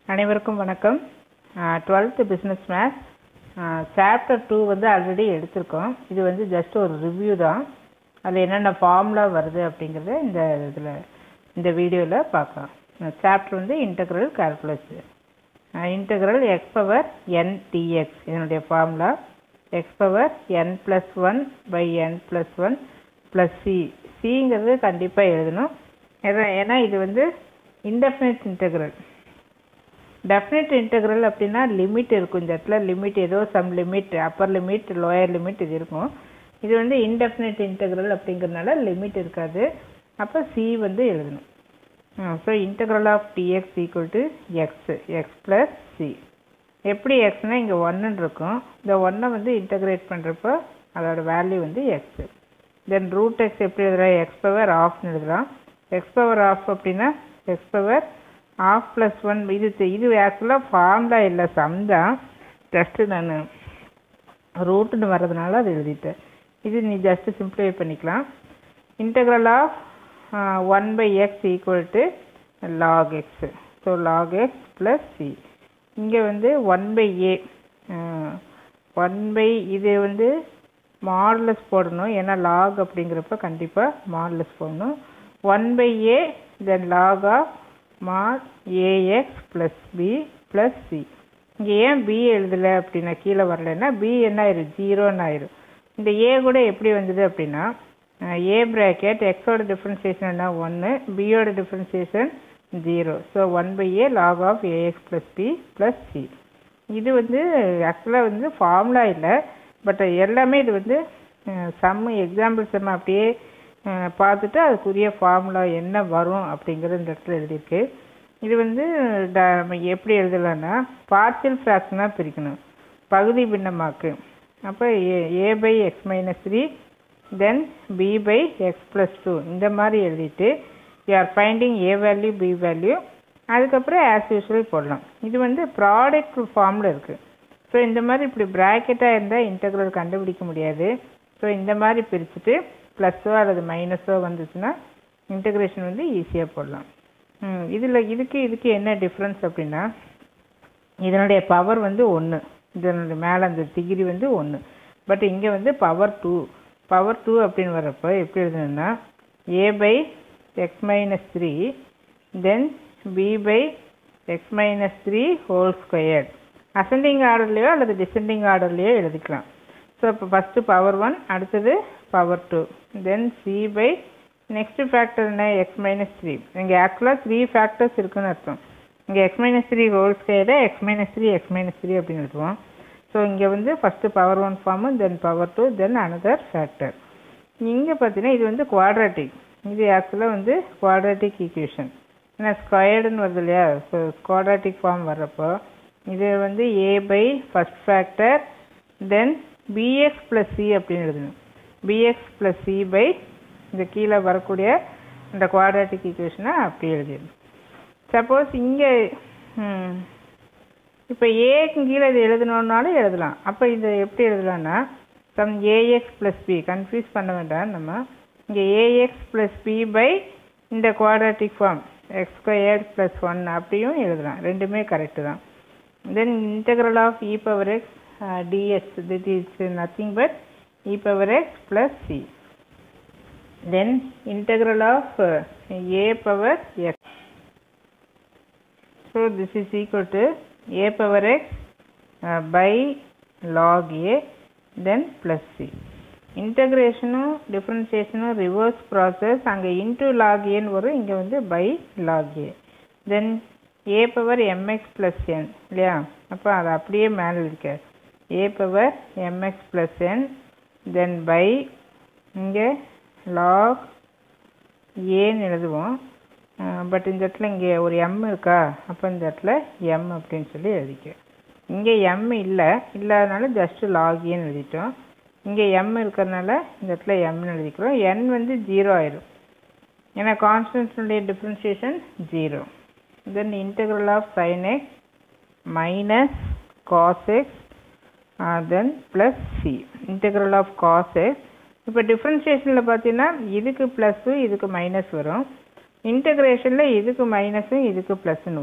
அனைவருக்கும் வணக்கம் twelfth business maths chapter two வந்து ஆல்ரெடி எடுத்திருக்கோம் இது வந்து ஜஸ்ட் ஒரு ரிவ்யூ தான் அதில் என்னென்ன ஃபார்முலா வருது அப்படிங்கிறத இந்த இதில் இந்த வீடியோவில் பார்க்கலாம் சாப்டர் வந்து integral calculus integral X power N dx இதனுடைய formula X power N plus one by N plus one plus C சிங்கிறது கண்டிப்பாக எழுதணும் ஏன்னா- ஏன்னா இது வந்து இன்டெஃபினைட் இன்டெக்ரல் டெஃபினட் இன்டெக்ரல் அப்படின்னா லிமிட் இருக்கும் இந்த இடத்துல லிமிட் ஏதோ some limit upper limit lower limit இது இருக்கும் இது வந்து இன்டெஃபினைட் இன்டெக்ரல் அப்படிங்கிறதுனால லிமிட் இருக்காது அப்போ சி வந்து எழுதணும் so integral of dx equal to X X plus C எப்படி எக்ஸ்னால் இங்கே ஒன்றுன்னு இருக்கும் இந்த ஒன்றை வந்து இன்டகிரேட் பண்ணுறப்போ அதோட வேல்யூ வந்து எக்ஸ் தென் ரூட் எக்ஸ் எப்படி எழுதலாம் எக்ஸ் பவர் ஆஃப்னு எழுதலாம் எக்ஸ் பவர் ஆஃப் அப்படின்னா X power of plus one இது தெ- இது ஆக்சுவலாக ஃபார்முலா இல்லை சம் தான் ஜஸ்ட்டு நான் ரூட்டுன்னு வர்றதுனால அது எழுதிட்டேன் இது நீ ஜஸ்ட்டு சிம்பிளிஃபை பண்ணிக்கலாம் integral of one by X equal to log X so log X plus C இங்கே வந்து one by A one by இது வந்து மாடுலஸ் போடணும் ஏன்னா லாக் அப்படிங்கிறப்ப கண்டிப்பாக மாடுலஸ் போடணும் one by A then log of mod ax plus B plus C இங்கே ஏன் பி எழுதலை அப்படின்னா கீழே வரலைன்னா பி என்ன ஆயிரும் ஜீரோன்னு ஆயிரும் இந்த ஏ கூட எப்படி வந்தது அப்படின்னா ஏ ப்ராக்கெட் எக்ஸோட டிஃப்ரென்சியேஷன் என்ன ஒன்று பியோட differentiation zero so one by A log of ax plus B plus C இது வந்து ஆக்சுவலாக வந்து ஃபார்முலா இல்லை பட் எல்லாமே இது வந்து சம் எக்ஸாம்பிள் சம் அப்படியே அஹ், பார்த்துட்டு அதுக்குரிய ஃபார்முலா என்ன வரும் அப்படிங்கிறது இந்த இடத்துல எழுதியிருக்கு இது வந்து ட- நம்ம எப்படி எழுதலாம்னா பார்ஷியல் ஃப்ராக்ஷனாக பிரிக்கணும் பகுதி பின்னமாக்கு அப்போ A A by X minus three then B by X plus two இந்த மாதிரி எழுதிட்டு you are finding A value B value அதுக்கப்புறம் ஆஸ் யூஸ்வல் போடலாம் இது வந்து ப்ராடக்ட் ஃபார்மில் இருக்குது ஸோ இந்த மாதிரி இப்படி ப்ராக்கெட்டாக இருந்தால் இன்டெக்ரல் கண்டுபிடிக்க முடியாது ஸோ இந்த மாதிரி பிரிச்சுட்டு ப்ளஸ்ஸோ அல்லது மைனஸோ வந்துச்சுன்னா இன்டெகிரேஷன் வந்து ஈஸியாக போடலாம் இதில் இதுக்கு இதுக்கு என்ன டிஃப்ரென்ஸ் அப்படின்னா இதனுடைய பவர் வந்து ஒன்று இதனுடைய மேலே அந்த டிகிரி வந்து ஒன்று பட் இங்கே வந்து பவர் டூ பவர் டூ அப்படின்னு வரப்போ எப்படி எழுதணும்னா A by X minus three then B by X minus three whole squared ascending ஆர்டர்லேயோ அல்லது டிசெண்டிங் ஆர்டர்லேயோ எழுதிக்கலாம் ஸோ இப்போ ஃபஸ்ட்டு பவர் ஒன் அடுத்தது power two then C by next factor என்ன எக்ஸ் மைனஸ் த்ரீ இங்கே ஆக்சுவலாக த்ரீ ஃபேக்டர்ஸ் இருக்குன்னு அர்த்தம் இங்கே X minus three whole squared X minus three X minus three அப்படின்னு எழுதுவோம் ஸோ இங்கே வந்து ஃபஸ்ட்டு பவர் ஒன் ஃபார்மு தென் பவர் டூ தென் அனதர் ஃபேக்டர் இங்கே பார்த்தீங்கன்னா இது வந்து குவாட்ராட்டிக் இது ஆக்சுவலாக வந்து குவாட்ராட்டிக் ஈக்குவேஷன் ஏன்னா ஸ்கொயர்டுன்னு வருது இல்லையா ஸோ குவாட்ராட்டிக் ஃபார்ம் வர்றப்போ இது வந்து A by first factor then bx plus C அப்படின்னு எழுதணும் பிஎக்ஸ் ப்ளஸ் சி பை இந்த கீழே வரக்கூடிய இந்த குவாட்ராட்டிக் ஈக்குவேஷனை அப்படி எழுதிடணும் சப்போஸ் இங்கே இப்போ ஏக்கு கீழே இது எழுதணுன்னாலும் எழுதலாம் அப்போ இதை எப்படி எழுதலாம்னா sum ax plus B confuse பண்ண வேண்டாம் நம்ம இங்கே ஏஎக்ஸ் ப்ளஸ் பி பை இந்த quadratic form X squared plus one அப்படியும் எழுதலாம் ரெண்டுமே கரெக்டு தான் then integral of e power x uh, dx that is nothing but e power x plus c then integral of uh, a power x so this is equal to a power x uh, by log a then plus c இன்டகிரேஷனும் டிஃப்ரென்சியேஷனும் reverse process அங்கே into log ஏன்னு வரும் இங்கே வந்து by log A then A power mx plus N இல்லையா அப்போ அது அப்படியே மேலே இருக்க A power mx plus N then by இங்கே லாக் ஏன்னு எழுதுவோம் பட் இந்த இடத்துல இங்கே ஒரு எம் இருக்கா அப்போ இந்த இடத்துல எம் அப்படின்னு சொல்லி எழுதிக்க இங்கே எம் இல்லை இல்லாதனால ஜஸ்ட்டு லாக் ஏன்னு எழுதிட்டோம் இங்கே எம் இருக்கிறதுனால இந்த இடத்துல எம்னு எழுதிக்கிறோம் என் வந்து ஜீரோ ஆயிரும் ஏன்னா கான்ஸ்டன்ட்னுடைய differentiation zero then integral of sine X minus cos X then plus C integral of cos X இப்போ டிஃப்ரென்சியேஷனில் பார்த்தீங்கன்னா இதுக்கு ப்ளஸ்ஸு இதுக்கு மைனஸ் வரும் இன்டகிரேஷனில் இதுக்கு மைனஸும் இதுக்கு ப்ளஸ்ன்னு வரும்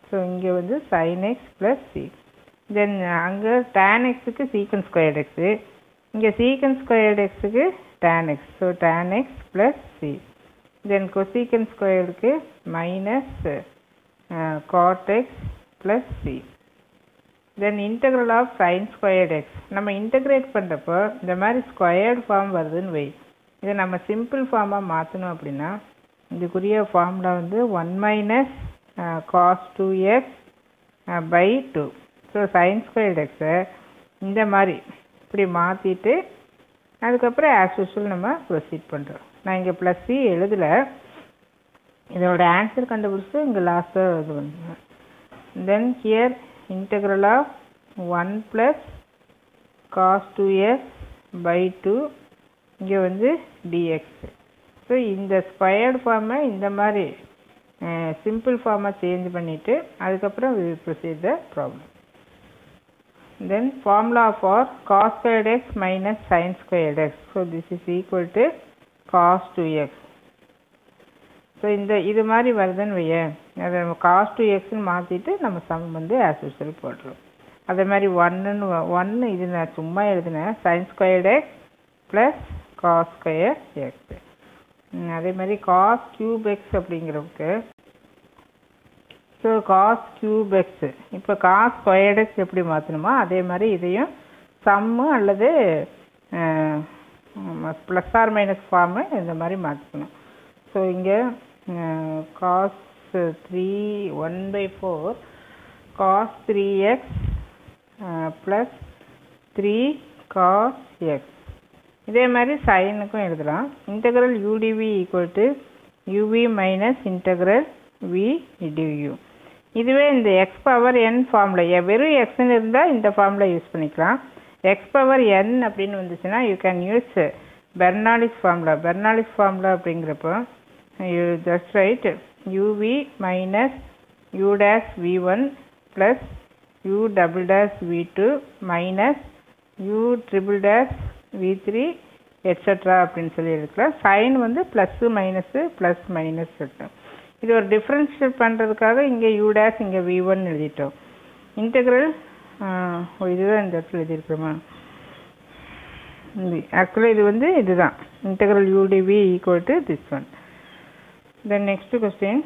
ஸோ இங்கே வந்து sine X plus C then அங்கே டேன் எக்ஸுக்கு சீக்கன் ஸ்கொயர்ட் எக்ஸு இங்கே சீக்கன் ஸ்கொயர்ட் எக்ஸுக்கு tan X so tan X plus C then cosecant ஸ்கொயர்டுக்கு minus cot X plus C then integral of sine squared X நம்ம integrate பண்ணுறப்போ இந்த மாதிரி ஸ்கொயர்டு ஃபார்ம் வருதுன்னு வை இதை நம்ம சிம்பிள் ஃபார்மாக மாற்றணும் அப்படின்னா இதுக்குரிய ஃபார்முலா வந்து one minus cos two X by two so sine squared எக்ஸை இந்த மாதிரி இப்படி மாற்றிட்டு அதுக்கப்புறம் ஆஸ் யூஸ்வல் நம்ம ப்ரொசீட் பண்ணுறோம் நான் இங்கே ப்ளஸ் சி எழுதலை இதோட ஆன்சர் கண்டுபிடிச்சி இங்கே லாஸ்ட்டாக இது பண்ணுவேன் then here integral of one plus cos two X by two இங்கே வந்து டிஎக்ஸ் ஸோ இந்த ஸ்கொயர்டு ஃபார்மை இந்த மாதிரி சிம்பிள் ஃபார்மாக சேஞ்ச் பண்ணிவிட்டு அதுக்கப்புறம் proceed the problem then formula for cos squared X minus sine squared X so this is equal to cos two X so இந்த இது மாதிரி வருதுன்னு வையேன் அதை நம்ம காஸ் டூ எக்ஸ்னு மாற்றிட்டு நம்ம சம் வந்து ஆஸ் யூஸ்வல் போட்டுருவோம் அதே மாதிரி ஒன்றுன்னு ஒன்று இது நான் சும்மா எழுதினேன் sine squared X plus cos square X அதே மாதிரி காஸ் கியூப் எக்ஸ் அப்படிங்கிறதுக்கு ஸோ காஸ் கியூப் எக்ஸ் இப்போ காஸ் ஸ்கொயர்டு எக்ஸ் எப்படி மாற்றணுமோ அதே மாதிரி இதையும் சம்மு அல்லது ப்ளஸ் ஆர் மைனஸ் ஃபார்மு இந்த மாதிரி மாற்றிக்கணும் ஸோ இங்கே cos three one by four cos three X plus three cos X இதே மாதிரி சைனுக்கும் எழுதலாம் integral udv equal to uv minus integral V du இதுவே இந்த எக்ஸ் பவர் என் ஃபார்மில் வெறும் எக்ஸ்ன்னு இருந்தால் இந்த ஃபார்மில் யூஸ் பண்ணிக்கலாம் எக்ஸ் பவர் என் அப்படின்னு வந்துச்சுன்னா you can use Bernoulli's formula Bernoulli's formula அப்படிங்கிறப்போ you just write uv minus U dash V one plus U double dash V two minus U triple dash V three etcetera அப்படின்னு சொல்லி இருக்கலாம் sign வந்து plus minus plus minus இருக்கும் இது ஒரு differentiate பண்ணுறதுக்காக இங்கே யூ டேஷ் இங்கே வி ஒன் எழுதிட்டோம் இன்டெக்ரல் இதுதான் இந்த இடத்துல எழுதியிருக்கிறோமா ஆக்சுவலாக இது வந்து இதுதான் integral udv equal to this one then next question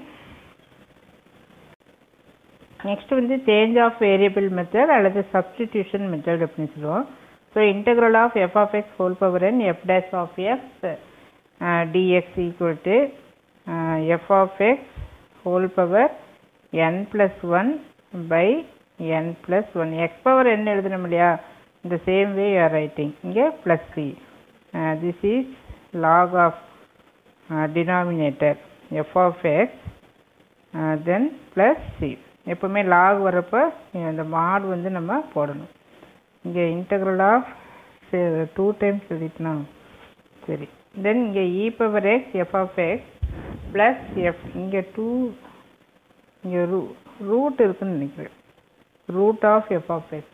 next வந்து சேஞ்ச் ஆஃப் வேரியபிள் மெத்தட் அல்லது சப்ஸ்டிடியூஷன் மெத்தட் அப்படின்னு சொல்லுவோம் so integral of F of X whole power N F dash of X dx equal to F of X whole power N plus one by N plus one X power என் எழுதணும் இல்லையா இந்த same way you are writing இங்கே plus C this is log of denominator F of X then plus C எப்போவுமே log வரப்போ அந்த mod வந்து நம்ம போடணும் இங்கே இன்டகிரல் ஆஃப் டூ டைம்ஸ் எழுதிட்டுனா சரி தென் இங்கே E power X F of X plus F இங்கே டூ இங்கே ரூ ரூட் இருக்குன்னு நினைக்கிறேன் root of F of X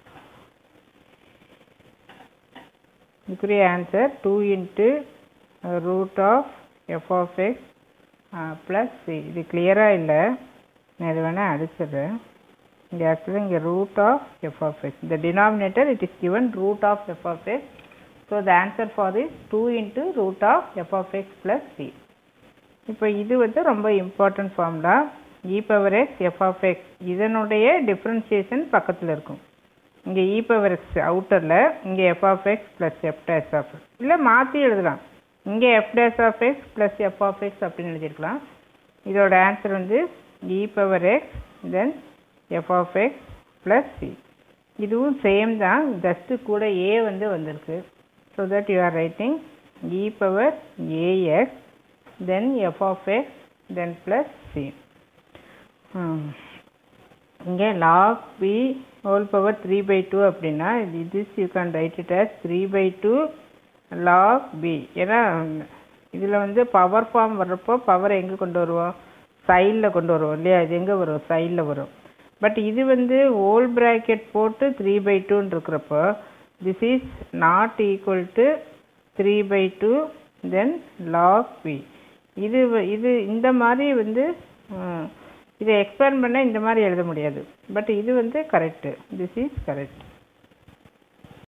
இதுக்குரிய answer two into root of F of X plus C இது கிளியராக இல்லை நான் இது வேணால் அடிச்சிடுறேன் இங்கே ஆக்சுவலாக இங்கே root of F of X இந்த denominator it is given root of F of X so the answer for is two into root of F of X plus C இப்போ இது வந்து ரொம்ப important formula E power X F of X இதனுடைய differentiation பக்கத்தில் இருக்கும் இங்கே E power X அவுட்டரில் இங்கே F of X plus F dash of X இல்லை மாற்றி எழுதலாம் இங்கே F dash of X plus F of X அப்படின்னு எழுதியிருக்கலாம் இதோட ஆன்சர் வந்து E power X then F of X plus C இதுவும் சேம் தான் ஜஸ்ட்டு கூட ஏ வந்து வந்திருக்கு so that you are writing E power ax then F of X then plus C இங்கே log B whole power three by two அப்படின்னா this you can write it as three by two log B ஏன்னா இதில் வந்து power form வர்றப்போ பவரை எங்கே கொண்டு வருவோம் சைடில் கொண்டு வருவோம் இல்லையா இது எங்கே வரும் சைடில் வரும் பட் இது வந்து ஹோல் ப்ராக்கெட் போட்டு த்ரீ பை டூன்னு இருக்கிறப்போ this is not equal to three by two then log B இது வ- இது இந்த மாதிரி வந்து இதை எக்ஸ்பேண்ட் பண்ணால் இந்த மாதிரி எழுத முடியாது பட் இது வந்து கரெக்டு திஸ் இஸ் கரெக்ட்